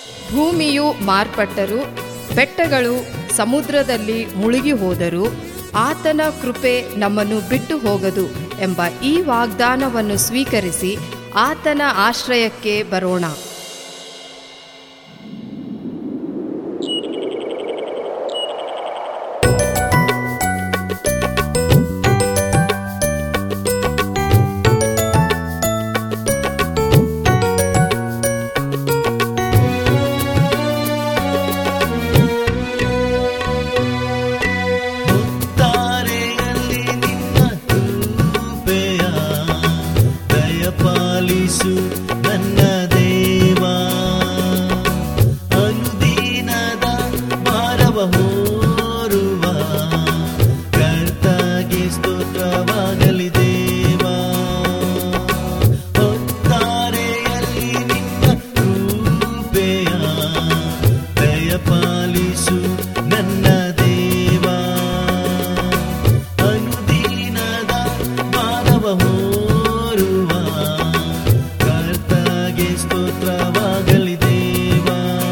ಭೂಮಿಯು ಮಾರ್ಪಟ್ಟರೂ ಬೆಟ್ಟಗಳು ಸಮುದ್ರದಲ್ಲಿ ಮುಳುಗಿ ಹೋದರೂ ಆತನ ಕೃಪೆ ನಮ್ಮನ್ನು ಬಿಟ್ಟು ಹೋಗದು ಎಂಬ ಈ ವಾಗ್ದಾನವನ್ನು ಸ್ವೀಕರಿಸಿ ಆತನ ಆಶ್ರಯಕ್ಕೆ ಬರೋಣ ಮುತ್ತಾರೆಯಲ್ಲಿ ನಿನ್ನ ಕೃಪೆಯ ದಯಪಾಲಿಸು ನನ್ನ ದೇವ ಅನುದೀನದ ಭಾರವ ಹೋರುವ ಕರ್ತಾಗೆ ಸ್ತೋತ್ರವಾಗಲಿ ದೇವ ಹೊತ್ತಾರೆಯಲ್ಲಿ ನಿನ್ನ ಕೃಪೆಯ ದಯಪಾಲಿಸು ನನ್ನ ದೇವ ಅನುದೀನದ ಮಾನವ ಹೋರುವ ಕರ್ತಾಗೆ ಸ್ತೋತ್ರವಾಗಲಿ ದೇವ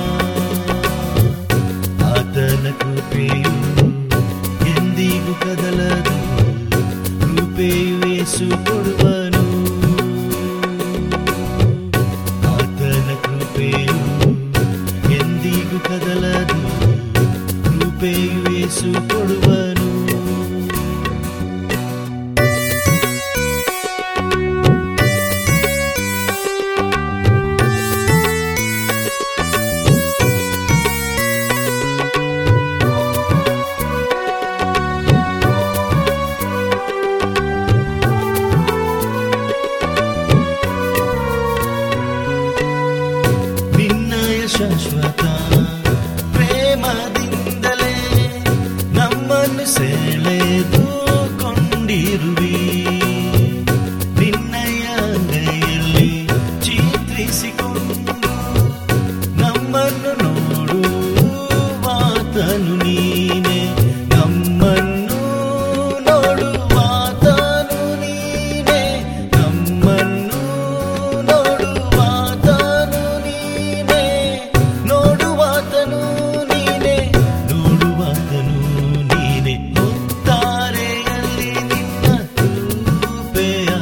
ಆತನ ಕೃಪೆಯು ಎಂದಿಗೂ ಕದಲದು ಕೃಪೆಯು ಯೇಸು ಕೊಡುವನು ಆತನ ಕೃಪೆಯು ಎಂದಿಗೂ ಕದಲದು ಕೃಪೆಯು ಯೇಸು ಕೊಡುವನು ನಿನ್ನಯ ಶಾಶ್ವತ ಪ್ರೇಮದಿಂದಲೇ ನಮ್ಮನ್ನು ಸೆಳೆದುಕೊಂಡಿರುವಿ ನಿನ್ನಯ ಅಂಗೈಯಲ್ಲಿ ಚಿತ್ರಿಸಿಕೊಂಡು ನಮ್ಮನ್ನು ನೋಡುವಾತನು ನೀನೆ ನಮ್ಮನ್ನು ನೋಡುವಾತನು ನೀನೆ ನಮ್ಮನ್ನು ನೋಡುವಾತನು ನೀನೆ ನೋಡುವಾತನು ನೀನೆ ನೋಡುವಾತನು ನೀನೆ ಹೊತ್ತಾರೆಯಲ್ಲಿ ನಿನ್ನ ಕೃಪೆಯ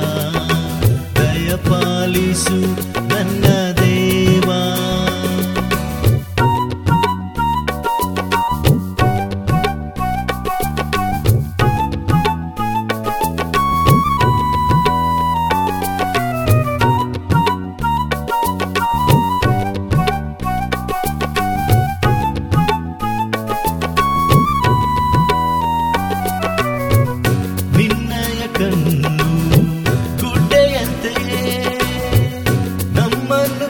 ದಯಪಾಲಿಸು ನನ್ನ ದೇವಾ ನಿನ್ನಯ ಕಣ್ಣು ಗುಡ್ಡೆಯಂತೆಯೇ ನಮ್ಮನ್ನು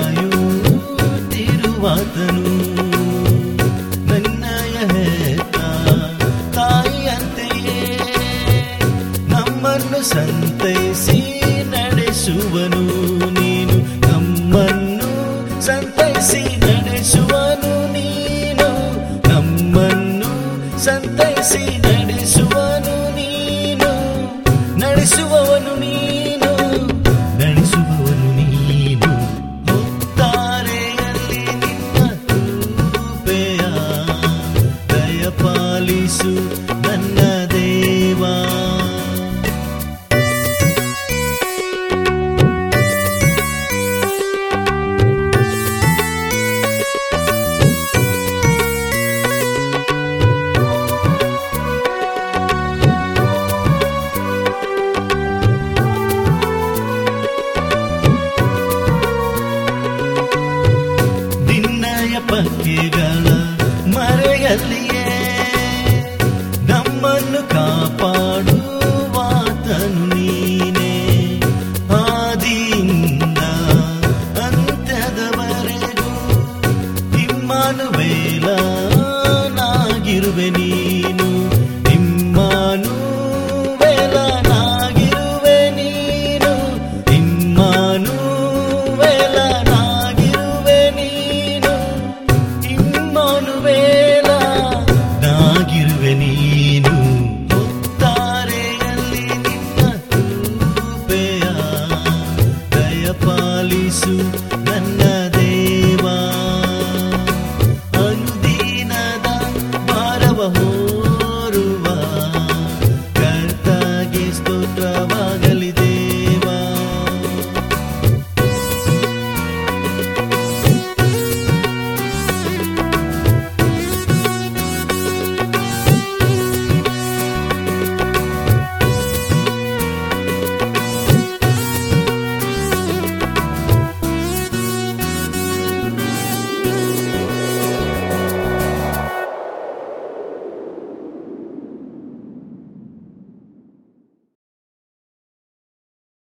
ಕಾಯುತ್ತಿರುವಾತನು ನನ್ನಯ ಹೆತ್ತ ತಾಯಿಯಂತೆಯೇ ನಮ್ಮನ್ನು ಸಂತೈಸಿ ನಡೆಸುವನು ನೀನು ನಮ್ಮನ್ನು ಸಂತೈಸಿ ನಡೆಸುವನು ನೀನು ನಮ್ಮನ್ನು ಸಂತೈಸಿ ನಡೆಸುವನು ನೀನು ನಡೆಸುವವನು ನೀನು ನಡೆಸುವವನು ನೀನು ಹೊತ್ತಾರೆಯಲ್ಲಿ ನಿನ್ನ ಕೃಪೆಯ ದಯಪಾಲಿಸು ನನ್ನ ದೇವಾ ನಿನ್ನಯ ಪಕ್ಕೆಗಳ ಮರೆಯಲ್ಲಿಯೇ ನಮ್ಮನ್ನು ಕಾಪಾಡುವಾತನು ನೀನೇ ಆದಿಯಿಂದ ಅಂತ್ಯದವರೆಗೂ ಇಮ್ಮಾನುವೇಲ ನಾಗಿರುವೆ ನೀನು ಇಮ್ಮಾನು ನಾಗಿರುವೆ ನೀನು ಇಮ್ಮಾನು ನಾಗಿರುವೆ ನೀನು ಇಮ್ಮಾನುವೇಲ ನಾಗಿರುವೆ ನೀನು ಹೊತ್ತಾರೆಯಲ್ಲಿ ನಿನ್ನ ಕೃಪೆಯ ದಯಪಾಲಿಸು ನನ್ನ ದೇವಾ ಸ್ಥಿರವಾಗಲಿದೆ